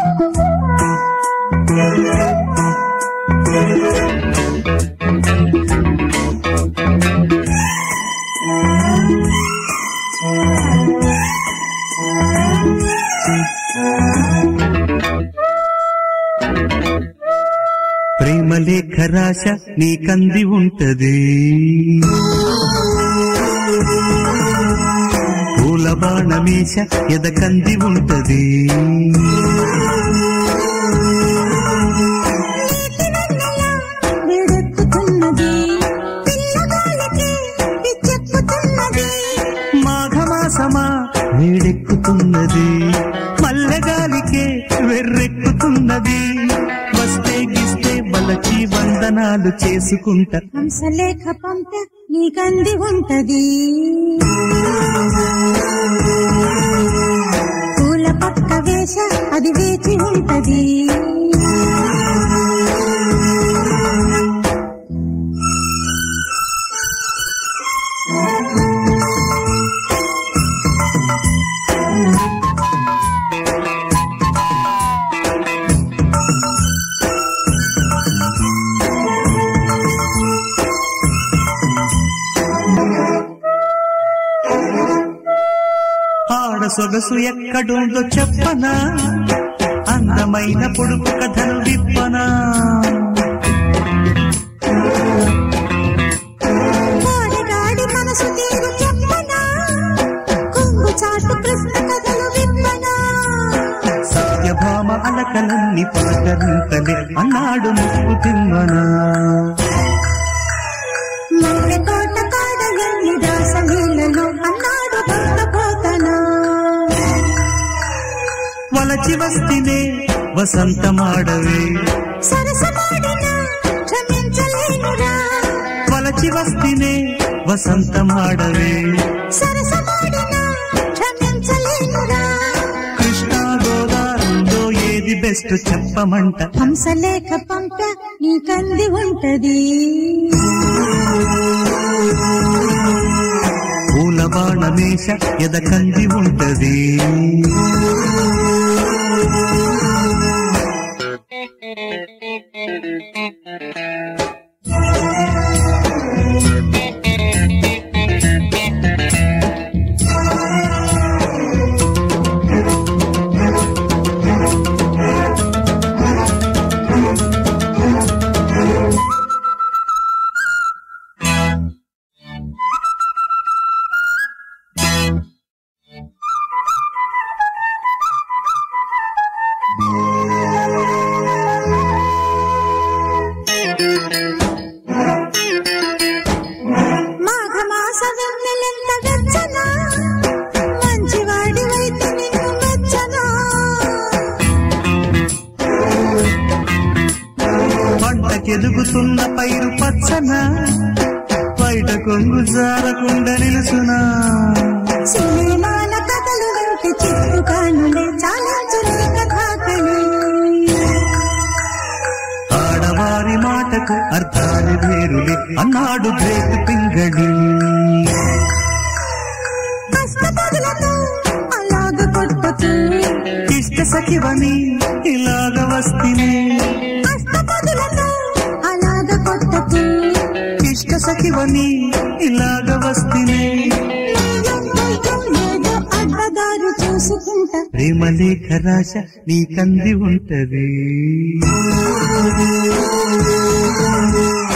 ప్రేమ లేఖ రాశ నీకంది ఉంటది పూల బాణమీశ ఎదకంది ఉంటది వేడెక్కుతున్నది పిల్లగాలికి పిచ్చెక్కుతున్నది మాఘమాసమా వేడెక్కుతున్నది మల్లెగాలికే వెర్రెక్కుతున్నది వస్తే గిస్తే బలచి వందనాలు చేసుకుంటా హంసలేఖ పంప నీకంది ఉంటది పూల పక్క వేష అది వేచి ఉంటది ఆడ సొగసు ఎక్కడుందో చెప్పనా అందమైన పొడుపు కథను విప్పనా కోడగాడి మనసు తీరు చెప్పనా కొంగు చాటు కృష్ణ కథలు విప్పనా సత్యభామ అలకలన్నీ పలకరింతలే అన్నాడు ముక్కు తిమ్మనా మల్లె తోట కాడ ఎన్ని దాసలీలలో అన్నాడు భక్త పోతనా వలచి వస్తినే వసంతమాడవే సరసమాడినా క్షమించలేనురా వలచి వస్తినే వసంతమాడవే సరసమాడినా క్షమించలేనురా కృష్ణా గోదావరిలో ఏది బెస్ట్ చెప్పమంట హంసలేఖ పంప నీకంది ఉంటది పూల బాణమేష ఎదకంది ఉంటది మాఘమాస వెన్నెలెంత వెచ్చనా మంచివాడి వైతే నిన్ను మెచ్చనా పంటకెదుగుతున్న పైరు పచ్చన బయట కొంగు జారకుండా నిలుసునా సినిమాల కథలు వెంటి చిత్తు కానులే చాలించులే కథాకళి ఆడవారి మాటకు అర్థాలు వేరులే అన్నాడు గ్రేట్ పింగళి కష్టపదులతో అలాగ కొట్టుతూ ఇష్ట సఖివని ఇలాగ వస్తినే కష్టపదులతో అలాగ కొట్టుతూ ఇష్ట సఖివని ఇలాగ వస్తినే ఏదో అడ్డదారు చూసుకుంటా ప్రేమ లేఖ రాశ నీకంది ఉంటది